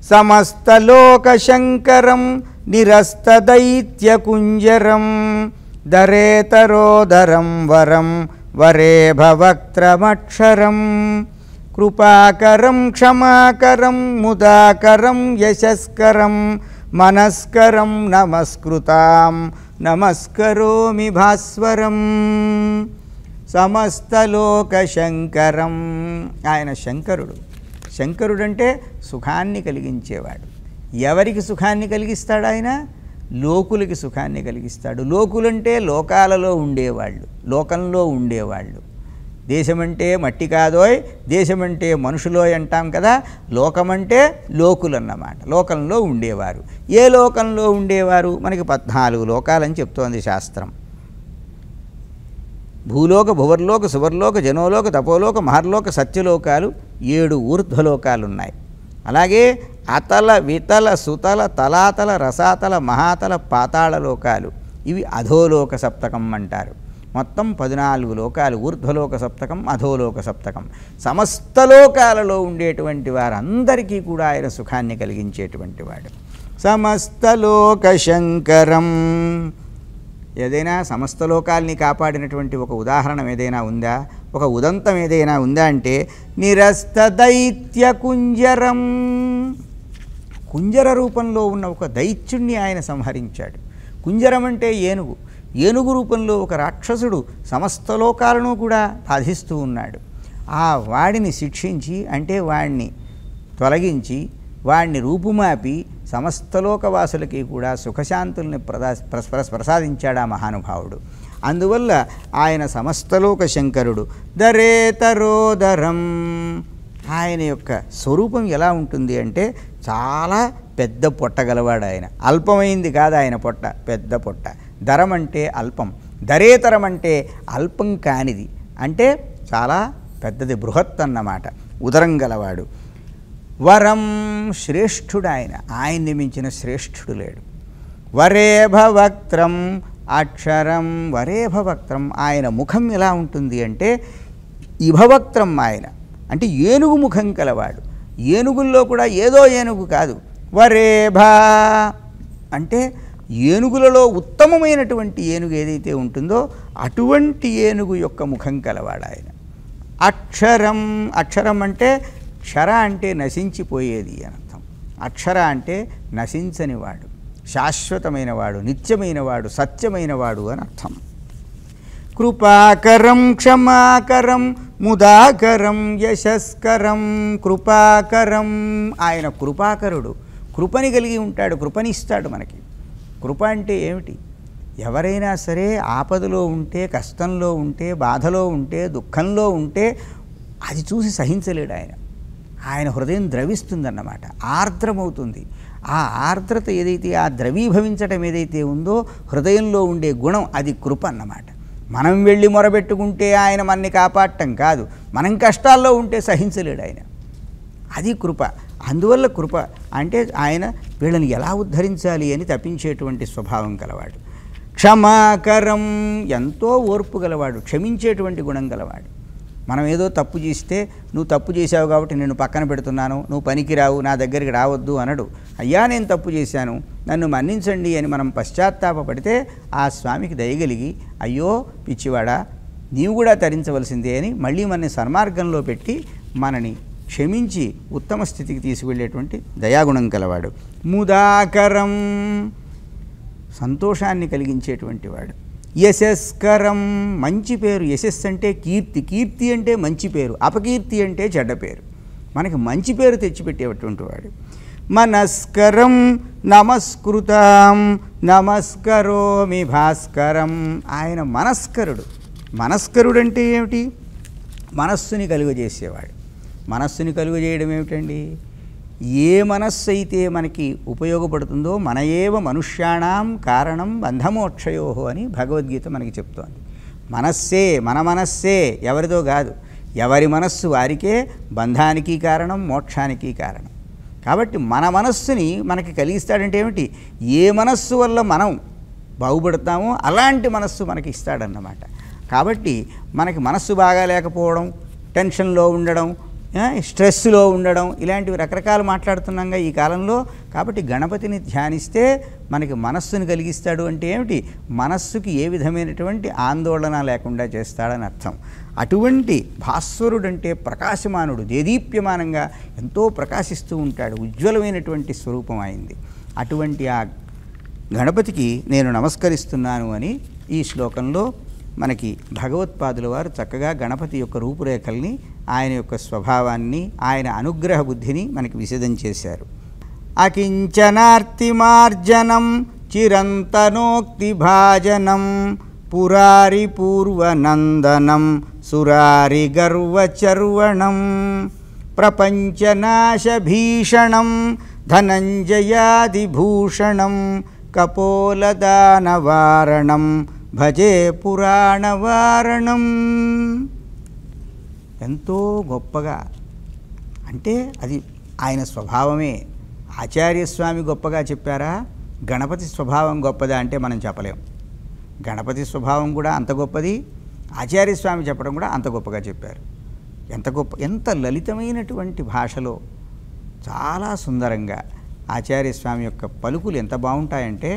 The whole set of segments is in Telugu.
సమస్తలోకశంకరం నిరస్తదైత్యకుంజరం దరేతరోదరం వరం వరేభవక్త్రమక్షరం కృపాకరం క్షమాకరం ముదాకరం యశస్కరం మనస్కరం నమస్కృతాం నమస్కరోమి భాస్వరం సమస్తలోకశంకరం ఆయన శంకరుడు శంకరుడంటే సుఖాన్ని కలిగించేవాడు ఎవరికి సుఖాన్ని కలిగిస్తాడు ఆయన లోకులకి సుఖాన్ని కలిగిస్తాడు లోకులంటే లోకాలలో ఉండేవాళ్ళు లోకంలో ఉండేవాళ్ళు దేశమంటే మట్టి కాదోయ్ దేశమంటే మనుషులోయ్ అంటాం కదా లోకమంటే లోకులు అన్నమాట లోకంలో ఉండేవారు ఏ లోకంలో ఉండేవారు మనకి పద్నాలుగు లోకాలని చెప్తోంది శాస్త్రం భూలోక భువర్లోక సువర్లోక జనోలోక తపోలోక మహర్లోక సత్యలోకాలు ఏడు ఊర్ధ్వలోకాలు ఉన్నాయి అలాగే అతల వితల సుతల తలాతల రసాతల మహాతల పాతాళ లోకాలు ఇవి అధోలోక సప్తకం అంటారు మొత్తం పద్నాలుగు లోకాలు ఊర్ధ్వలోక సప్తకం అధోలోక సప్తకం సమస్త లోకాలలో ఉండేటువంటి వారందరికీ కూడా ఆయన సుఖాన్ని కలిగించేటువంటి వాడు సమస్తలోక శంకరం ఏదైనా సమస్త లోకాల్ని కాపాడినటువంటి ఒక ఉదాహరణ ఏదైనా ఉందా ఒక ఉదంతం ఏదైనా ఉందా అంటే నిరస్త దైత్య కుంజరం కుంజర రూపంలో ఉన్న ఒక దైత్యుణ్ణి ఆయన సంహరించాడు కుంజరం అంటే ఏనుగు ఏనుగు రూపంలో ఒక రాక్షసుడు సమస్త లోకాలను కూడా బాధిస్తూ ఉన్నాడు ఆ వాడిని శిక్షించి అంటే వాడిని తొలగించి వాడిని రూపుమాపి సమస్త లోకవాసులకి కూడా సుఖశాంతుల్ని ప్రదా ప్రస- ప్రసాదించాడు ఆ మహానుభావుడు అందువల్ల ఆయన సమస్తలోక శంకరుడు దరేతరోదరం ఆయన యొక్క స్వరూపం ఎలా ఉంటుంది అంటే చాలా పెద్ద పొట్ట గలవాడు ఆయన అల్పమైంది కాదు ఆయన పొట్ట పెద్ద పొట్ట ధరం అంటే అల్పం దరేతరం అంటే అల్పం కానిది అంటే చాలా పెద్దది బృహత్ అన్నమాట ఉదరం గలవాడు వరం శ్రేష్ఠుడు ఆయన ఆయన్ని మించిన శ్రేష్ఠుడు లేడు వరేభవక్త్రం అక్షరం వరేభవక్త్రం ఆయన ముఖం ఎలా ఉంటుంది అంటే ఇభవక్త్రం ఆయన అంటే ఏనుగు ముఖం కలవాడు ఏనుగుల్లో కూడా ఏదో ఏనుగు కాదు వరేభ అంటే ఏనుగులలో ఉత్తమమైనటువంటి ఏనుగు ఏదైతే ఉంటుందో అటువంటి ఏనుగు యొక్క ముఖం కలవాడు ఆయన అక్షరం అక్షరం అంటే క్షర అంటే నశించిపోయేది అని అర్థం అక్షర అంటే నశించనివాడు శాశ్వతమైనవాడు నిత్యమైనవాడు సత్యమైనవాడు అని అర్థం కృపాకరం క్షమాకరం ముదాకరం యశస్కరం కృపాకరం ఆయన కృపాకరుడు కృపని కలిగి ఉంటాడు కృపనిస్తాడు మనకి కృప అంటే ఏమిటి ఎవరైనా సరే ఆపదలో ఉంటే కష్టంలో ఉంటే బాధలో ఉంటే దుఃఖంలో ఉంటే అది చూసి సహించలేడు ఆయన ఆయన హృదయం ద్రవిస్తుందన్నమాట ఆర్ద్రమవుతుంది ఆ ఆర్ద్రత ఏదైతే ఆ ద్రవీభవించటం ఏదైతే ఉందో హృదయంలో ఉండే గుణం అది కృప అన్నమాట మనం వెళ్ళి మొరబెట్టుకుంటే ఆయన మనని కాపాడటం కాదు మనం కష్టాల్లో ఉంటే సహించలేడు ఆయన అది కృప అందువల్ల కృప అంటే ఆయన వీళ్ళని ఎలా ఉద్ధరించాలి అని తప్పించేటువంటి స్వభావం కలవాడు క్షమాకరం ఎంతో ఓర్పు గలవాడు క్షమించేటువంటి గుణం గలవాడు మనం ఏదో తప్పు చేస్తే నువ్వు తప్పు చేశావు కాబట్టి నేను పక్కన పెడుతున్నాను నువ్వు పనికిరావు నా దగ్గరికి రావద్దు అనడు అయ్యా నేను తప్పు చేశాను నన్ను మన్నించండి అని మనం పశ్చాత్తాపడితే ఆ స్వామికి దయగలిగి అయ్యో పిచ్చివాడా నీవు కూడా తరించవలసిందే అని మళ్ళీ మనని సన్మార్గంలో పెట్టి మనని క్షమించి ఉత్తమ స్థితికి తీసుకువెళ్ళేటువంటి దయాగుణం కలవాడు ముదాకరం సంతోషాన్ని కలిగించేటువంటి వాడు యశస్కరం మంచి పేరు యశస్ అంటే కీర్తి కీర్తి అంటే మంచి పేరు అపకీర్తి అంటే చెడ్డ పేరు మనకి మంచి పేరు తెచ్చిపెట్టేటువంటి వాడు మనస్కరం నమస్కృతం నమస్కరోమి భాస్కరం ఆయన మనస్కరుడు మనస్కరుడు అంటే ఏమిటి మనస్సుని కలుగజేసేవాడు మనస్సుని కలుగజేయడం ఏమిటండి ఏ మనస్సు అయితే మనకి ఉపయోగపడుతుందో మన ఏవ మనుష్యాణం కారణం బంధమోక్షయో అని భగవద్గీత మనకి చెప్తోంది మనస్సే మన మనస్సే ఎవరిదో కాదు ఎవరి మనస్సు వారికే బంధానికి కారణం మోక్షానికి కారణం కాబట్టి మన మనస్సుని మనకి కలిగిస్తాడంటే ఏమిటి ఏ మనస్సు వల్ల మనం బాగుపడతామో అలాంటి మనస్సు మనకి ఇస్తాడన్నమాట కాబట్టి మనకి మనస్సు బాగా లేకపోవడం టెన్షన్లో ఉండడం ఆ, స్ట్రెస్లో ఉండడం ఇలాంటివి రకరకాలు మాట్లాడుతున్నాంగా ఈ కాలంలో కాబట్టి గణపతిని ధ్యానిస్తే మనకి మనస్సును కలిగిస్తాడు అంటే ఏమిటి మనస్సుకి ఏ విధమైనటువంటి ఆందోళన లేకుండా చేస్తాడని అర్థం అటువంటి భాస్వరుడు అంటే ప్రకాశమానుడు దేదీప్యమానంగా ఎంతో ప్రకాశిస్తూ ఉంటాడు ఉజ్వలమైనటువంటి స్వరూపం అయింది అటువంటి ఆ గణపతికి నేను నమస్కరిస్తున్నాను అని ఈ శ్లోకంలో మనకి భగవత్పాదుల వారు చక్కగా గణపతి యొక్క రూపురేఖల్ని ఆయన యొక్క స్వభావాన్ని ఆయన అనుగ్రహ బుద్ధిని మనకి విశదం చేశారు అకించనార్తిమార్జనం చిరంతనోక్తి భాజనం పురారి పూర్వనందనం సురారి గర్వచర్వణం ప్రపంచనాశభీషణం ధనంజయాదిభూషణం కపోలదానవారణం భజే పురాణవారణం ఎంతో గొప్పగా అంటే అది ఆయన స్వభావమే ఆచార్యస్వామి గొప్పగా చెప్పారా గణపతి స్వభావం గొప్పదా అంటే మనం చెప్పలేం గణపతి స్వభావం కూడా అంత గొప్పది ఆచార్యస్వామి చెప్పడం కూడా అంత గొప్పగా చెప్పారు ఎంత గొప్ప ఎంత లలితమైనటువంటి భాషలో చాలా సుందరంగా ఆచార్యస్వామి యొక్క పలుకులు ఎంత బాగుంటాయంటే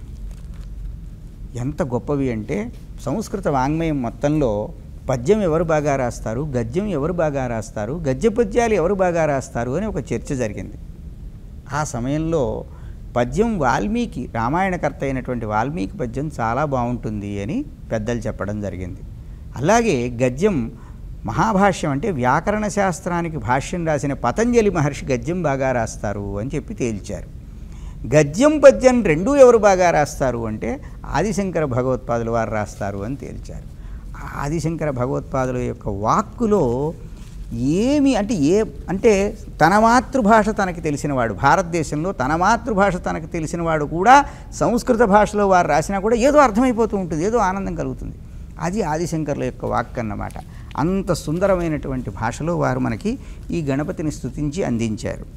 ఎంత గొప్పవి అంటే సంస్కృత వాంగ్మయం మొత్తంలో పద్యం ఎవరు బాగా రాస్తారు గద్యం ఎవరు బాగా రాస్తారు గద్య పద్యాలు ఎవరు బాగా రాస్తారు అని ఒక చర్చ జరిగింది ఆ సమయంలో పద్యం వాల్మీకి రామాయణకర్త అయినటువంటి వాల్మీకి పద్యం చాలా బాగుంటుంది అని పెద్దలు చెప్పడం జరిగింది అలాగే గద్యం మహాభాష్యం అంటే వ్యాకరణ శాస్త్రానికి భాష్యం రాసిన పతంజలి మహర్షి గద్యం బాగా రాస్తారు అని చెప్పి తేల్చారు గద్యం పద్యం రెండూ ఎవరు బాగా రాస్తారు అంటే ఆదిశంకర భగవత్పాదుల వారు రాస్తారు అని తేల్చారు ఆ ఆదిశంకర భగవత్పాదుల యొక్క వాక్కులో ఏమి అంటే ఏ అంటే తన మాతృభాష తనకి తెలిసినవాడు భారతదేశంలో తన మాతృభాష తనకు తెలిసినవాడు కూడా సంస్కృత భాషలో వారు రాసినా కూడా ఏదో అర్థమైపోతూ ఉంటుంది ఏదో ఆనందం కలుగుతుంది అది ఆదిశంకర్ల యొక్క వాక్ అన్నమాట అంత సుందరమైనటువంటి భాషలో వారు మనకి ఈ గణపతిని స్తుతించి అందించారు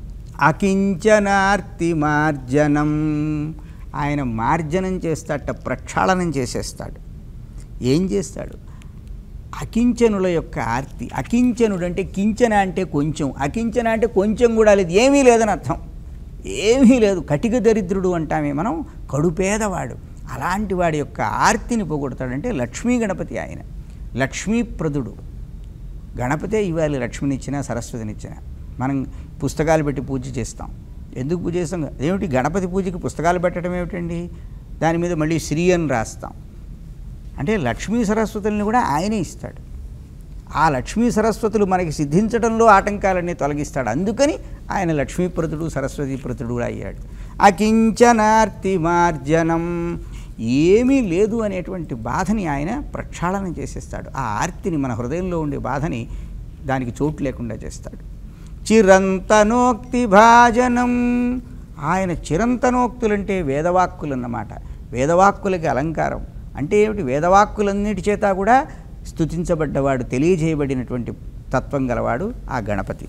అకించనార్తి మార్జనం ఆయన మార్జనం చేస్తాట ప్రక్షాళనం చేసేస్తాడు ఏం చేస్తాడు అకించనుల యొక్క ఆర్తి అకించనుడు అంటే కించన అంటే కొంచెం అకించన అంటే కొంచెం కూడా లేదు ఏమీ లేదని అర్థం ఏమీ లేదు కటిక దరిద్రుడు అంటామే మనం కడుపేదవాడు అలాంటి వాడి యొక్క ఆర్తిని పోగొడతాడంటే లక్ష్మీ గణపతి ఆయన లక్ష్మీప్రదుడు గణపతే ఇవ్వాలి లక్ష్మినిచ్చినా సరస్వతినిచ్చినా మనం పుస్తకాలు పెట్టి పూజ చేస్తాం ఎందుకు పూజ చేస్తాం ఏమిటి గణపతి పూజకి పుస్తకాలు పెట్టడం ఏమిటండి దాని మీద మళ్ళీ శ్రీ అని రాస్తాం అంటే లక్ష్మీ సరస్వతుల్ని కూడా ఆయనే ఇస్తాడు ఆ లక్ష్మీ సరస్వతులు మనకి సిద్ధించడంలో ఆటంకాలన్నీ తొలగిస్తాడు అందుకని ఆయన లక్ష్మీప్రతుడు సరస్వతీప్రతుడు కూడా అయ్యాడు అకించనార్తి మార్జనం ఏమీ లేదు అనేటువంటి బాధని ఆయన ప్రక్షాళన చేసేస్తాడు ఆ ఆర్తిని మన హృదయంలో ఉండే బాధని దానికి చోటు లేకుండా చేస్తాడు చిరంతనోక్తి భాజనం ఆయన చిరంతనోక్తులంటే వేదవాక్కులు అన్నమాట వేదవాక్కులకి అలంకారం అంటే ఏమిటి వేదవాక్కులన్నిటి చేత కూడా స్తుతించబడ్డవాడు తెలియజేయబడినటువంటి తత్వం గలవాడు ఆ గణపతి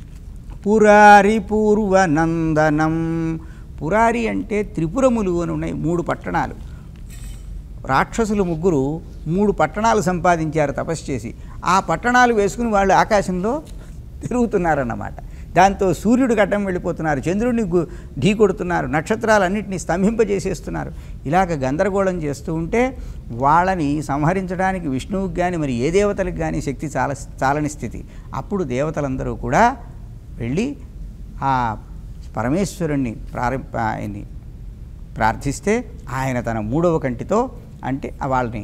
పురారి పూర్వనందనం పురారి అంటే త్రిపురములు అని ఉన్నాయి మూడు పట్టణాలు రాక్షసులు ముగ్గురు మూడు పట్టణాలు సంపాదించారు తపస్సు చేసి ఆ పట్టణాలు వేసుకుని వాళ్ళు ఆకాశంలో తిరుగుతున్నారన్నమాట దాంతో సూర్యుడు గడ్డం వెళ్ళిపోతున్నారు చంద్రుడిని గు ఢీ కొడుతున్నారు నక్షత్రాలన్నింటినీ స్తంభింపజేసేస్తున్నారు ఇలాగ గందరగోళం చేస్తూ ఉంటే వాళ్ళని సంహరించడానికి విష్ణువుకి కానీ మరి ఏ దేవతలకు కానీ శక్తి చాల చాలని స్థితి అప్పుడు దేవతలందరూ కూడా వెళ్ళి ఆ పరమేశ్వరుణ్ణి ప్రారంభ ఆయన్ని ప్రార్థిస్తే ఆయన తన మూడవ కంటితో అంటే వాళ్ళని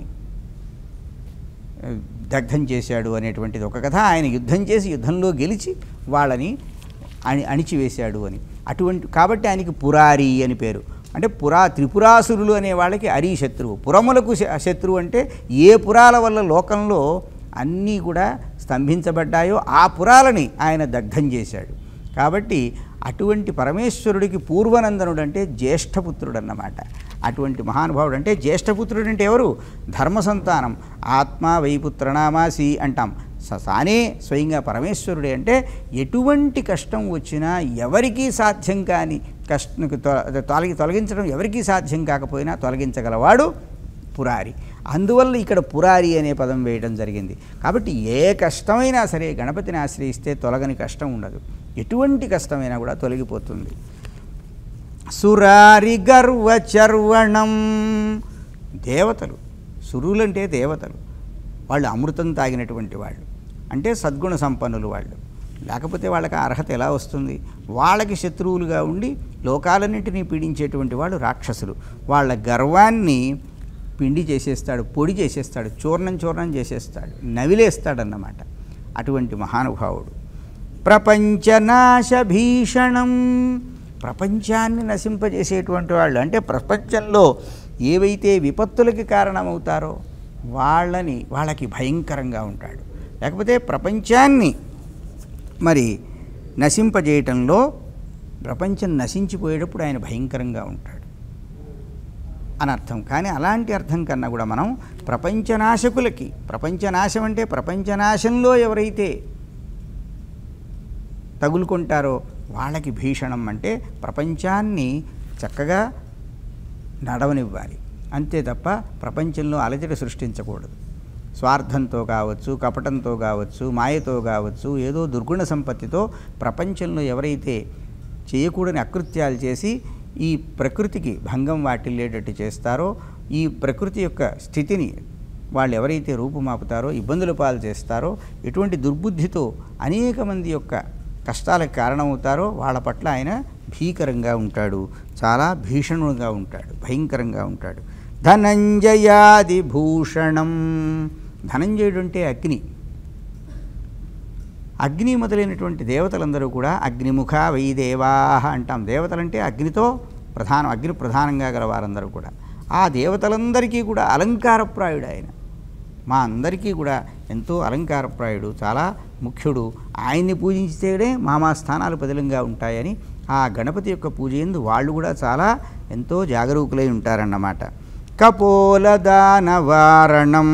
ఆ, దగ్ధం చేశాడు అనేటువంటిది ఒక కథ ఆయన యుద్ధం చేసి యుద్ధంలో గెలిచి వాళ్ళని అణి అణిచివేశాడు అని అటువంటి కాబట్టి ఆయనకి పురారి అని పేరు అంటే పురా త్రిపురాసురులు అనే వాళ్ళకి అరీ శత్రువు పురములకు శ- శత్రువు అంటే ఏ పురాల వల్ల లోకంలో అన్నీ కూడా స్తంభించబడ్డాయో ఆ పురాలని ఆయన దగ్ధం చేశాడు కాబట్టి అటువంటి పరమేశ్వరుడికి పూర్వనందనుడు అంటే జ్యేష్ఠపుత్రుడు అన్నమాట అటువంటి మహానుభావుడు అంటే జ్యేష్ఠపుత్రుడు అంటే ఎవరు ధర్మ సంతానం ఆత్మ వైపుత్రనామాసి అంటాం స- తానే స్వయంగా పరమేశ్వరుడే అంటే ఎటువంటి కష్టం వచ్చినా ఎవరికీ సాధ్యం కాని కష్టం తొలగి తొలగించడం ఎవరికీ సాధ్యం కాకపోయినా తొలగించగలవాడు పురారి అందువల్ల ఇక్కడ పురారి అనే పదం వేయడం జరిగింది కాబట్టి ఏ కష్టమైనా సరే గణపతిని ఆశ్రయిస్తే తొలగని కష్టం ఉండదు ఎటువంటి కష్టమైనా కూడా తొలగిపోతుంది సురారి గర్వ చర్వణం దేవతలు సురులంటే దేవతలు వాళ్ళు అమృతం తాగినటువంటి వాళ్ళు అంటే సద్గుణ సంపన్నులు వాళ్ళు లేకపోతే వాళ్ళకి ఆ అర్హత ఎలా వస్తుంది వాళ్ళకి శత్రువులుగా ఉండి లోకాలన్నింటినీ పీడించేటువంటి వాళ్ళు రాక్షసులు వాళ్ళ గర్వాన్ని పిండి చేసేస్తాడు పొడి చేసేస్తాడు చూర్ణం చూర్ణం చేసేస్తాడు నవిలేస్తాడన్నమాట అటువంటి మహానుభావుడు ప్రపంచనాశ భీషణం ప్రపంచాన్ని నశింపజేసేటువంటి వాళ్ళు అంటే ప్రపంచంలో ఏవైతే విపత్తులకి కారణమవుతారో వాళ్ళని వాళ్ళకి భయంకరంగా ఉంటాడు లేకపోతే ప్రపంచాన్ని మరి నశింపజేయటంలో ప్రపంచం నశించిపోయేటప్పుడు ఆయన భయంకరంగా ఉంటాడు అని అర్థం కానీ అలాంటి అర్థం కన్నా కూడా మనం ప్రపంచనాశకులకి ప్రపంచనాశం అంటే ప్రపంచనాశంలో ఎవరైతే తగులుకుంటారో వాళ్ళకి భీషణం అంటే ప్రపంచాన్ని చక్కగా నడవనివ్వాలి అంతే తప్ప ప్రపంచంలో అలజడి సృష్టించకూడదు స్వార్థంతో కావచ్చు కపటంతో కావచ్చు మాయతో కావచ్చు ఏదో దుర్గుణ సంపత్తితో ప్రపంచంలో ఎవరైతే చేయకూడని అకృత్యాలు చేసి ఈ ప్రకృతికి భంగం వాటిల్లేటట్టు చేస్తారో ఈ ప్రకృతి యొక్క స్థితిని వాళ్ళు ఎవరైతే రూపుమాపుతారో ఇబ్బందుల పాలు చేస్తారో ఎటువంటి దుర్బుద్ధితో అనేక మంది యొక్క కష్టాలకు కారణమవుతారో వాళ్ళ పట్ల ఆయన భీకరంగా ఉంటాడు చాలా భీషణుడుగా ఉంటాడు భయంకరంగా ఉంటాడు ధనంజయాది భూషణం ధనంజయుడు అంటే అగ్ని అగ్ని మొదలైనటువంటి దేవతలందరూ కూడా అగ్నిముఖ వై దేవాహ అంటాం దేవతలంటే అగ్నితో ప్రధానం అగ్ని ప్రధానంగా గల వారందరూ కూడా ఆ దేవతలందరికీ కూడా అలంకారప్రాయుడు ఆయన మా అందరికీ కూడా ఎంతో అలంకారప్రాయుడు చాలా ముఖ్యుడు ఆయన్ని పూజించితేనే మా మా స్థానాలు పదిలంగా ఉంటాయని ఆ గణపతి యొక్క పూజ ఎందు వాళ్ళు కూడా చాలా ఎంతో జాగరూకులై ఉంటారన్నమాట కపోలదానవారణం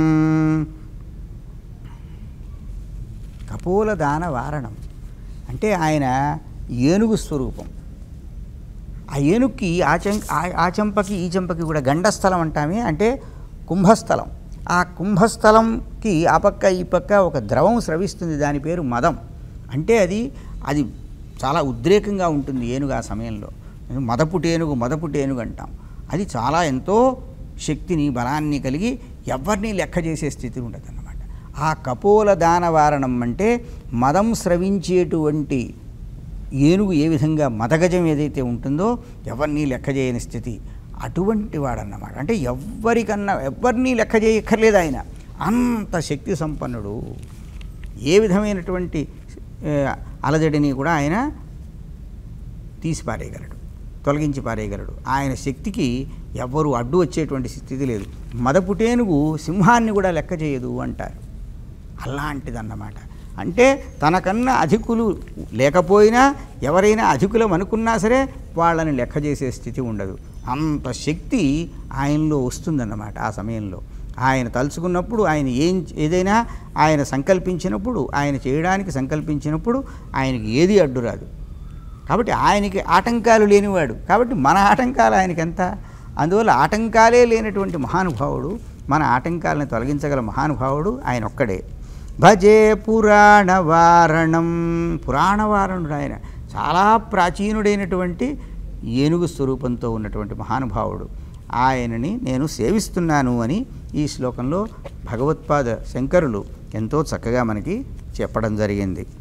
కపోలదాన వారణం అంటే ఆయన ఏనుగు స్వరూపం ఆ ఏనుగుకి ఆ చెం ఆ- ఆ చెంపకి ఈ చెంపకి కూడా గండస్థలం అంటామే అంటే కుంభస్థలం ఆ కుంభస్థలంకి ఆ పక్క ఈ పక్క ఒక ద్రవం స్రవిస్తుంది దాని పేరు మదం అంటే అది అది చాలా ఉద్రేకంగా ఉంటుంది ఏనుగు ఆ సమయంలో మదపుటేనుగు మదపుటేనుగు అంటాం అది చాలా ఎంతో శక్తిని బలాన్ని కలిగి ఎవరిని లెక్క చేసే స్థితి ఉండదన్నమాట ఆ కపోల దానవారణం అంటే మదం స్రవించేటువంటి ఏనుగు ఏ విధంగా మదగజం ఏదైతే ఉంటుందో ఎవరిని లెక్క చేయని స్థితి అటువంటి వాడన్నమాట అంటే ఎవ్వరికన్నా ఎవరిని లెక్క చేయక్కర్లేదు ఆయన అంత శక్తి సంపన్నుడు ఏ విధమైనటువంటి ఏ, అలజడిని కూడా ఆయన తీసి పారేయగలడు తొలగించి పారేయగలడు ఆయన శక్తికి ఎవ్వరు అడ్డు వచ్చేటువంటి స్థితి లేదు మదపుటేనుగు సింహాన్ని కూడా లెక్క చేయదు అంటారు అలాంటిదన్నమాట అంటే తనకన్నా అధికులు లేకపోయినా ఎవరైనా అధికులం అనుకున్నా సరే వాళ్ళని లెక్క చేసే స్థితి ఉండదు అంత శక్తి ఆయనలో వస్తుందన్నమాట ఆ సమయంలో ఆయన తలుచుకున్నప్పుడు ఆయన ఏం ఏదైనా ఆయన సంకల్పించినప్పుడు ఆయన చేయడానికి సంకల్పించినప్పుడు ఆయనకి ఏది అడ్డు రాదు కాబట్టి ఆయనకి ఆటంకాలు లేనివాడు కాబట్టి మన ఆటంకాలు ఆయనకి ఎంత అందువల్ల ఆటంకాలే లేనటువంటి మహానుభావుడు మన ఆటంకాలను తొలగించగల మహానుభావుడు ఆయన ఒక్కడే భజే పురాణవారణం పురాణవారణుడు ఆయన చాలా ప్రాచీనుడైనటువంటి ఏనుగు స్వరూపంతో ఉన్నటువంటి మహానుభావుడు ఆయనని నేను సేవిస్తున్నాను అని ఈ శ్లోకంలో భగవత్పాద శంకరులు ఎంతో చక్కగా మనకి చెప్పడం జరిగింది